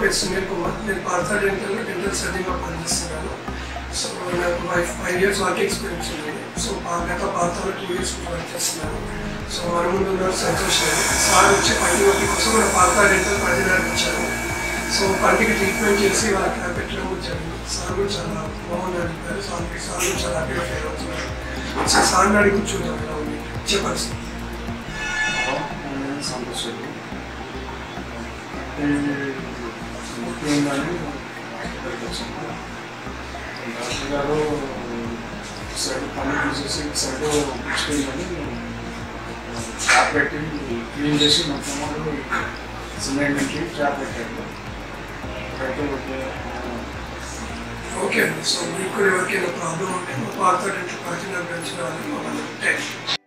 పేరు సునీల్ కుమార్ నేను పార్థా డెంటల్లో డెంటల్ సర్జన్గా పనిచేస్తున్నాను సో నాకు five five years work experience ఉంది సో పా- గత పార్థాలో టూ ఇయర్స్ వర్క్ చేస్తున్నాను సో మన ముందు ఉన్న సంతోష్ గారు. సార్ వచ్చి పంటి నొప్పి కోసం మన పార్థా డెంటల్ పంటి నడిపించారు సో పంటికి ట్రీట్మెంట్ చేసి వాళ్ళ క్యాప్ పెట్టడం కూడా జరిగింది సార్ కూడా చాలా బాగుంది అడిగారు సార్ సార్ కూడా చాలా హ్యాపీగా ఫీల్ అవుతున్నారు సో సార్ని అడిగి కూర్చుంటాం ఎలా ఉంది చెప్పండి సార్ సంతోషాలు ముఖ్యంగానే హాస్పిటల్కి వచ్చాను డాక్టర్ గారు సైడ్ పని తీసేసి సైడ్ పుచ్చుకెళ్ళని ట్యాప్ పెట్టి క్లీన్ చేసి మొత్తం వాళ్ళు సిమెంట్ నుంచి ట్యాప్ పెట్టారు అయితే ఓకే ఓకే అండి సో మీకు కూడా ఎవరికైనా ప్రాబ్లం ఉంటే మా పాత డెంటల్ పార్టీ నాకు పెంచిన వాళ్ళు మమ్మల్ని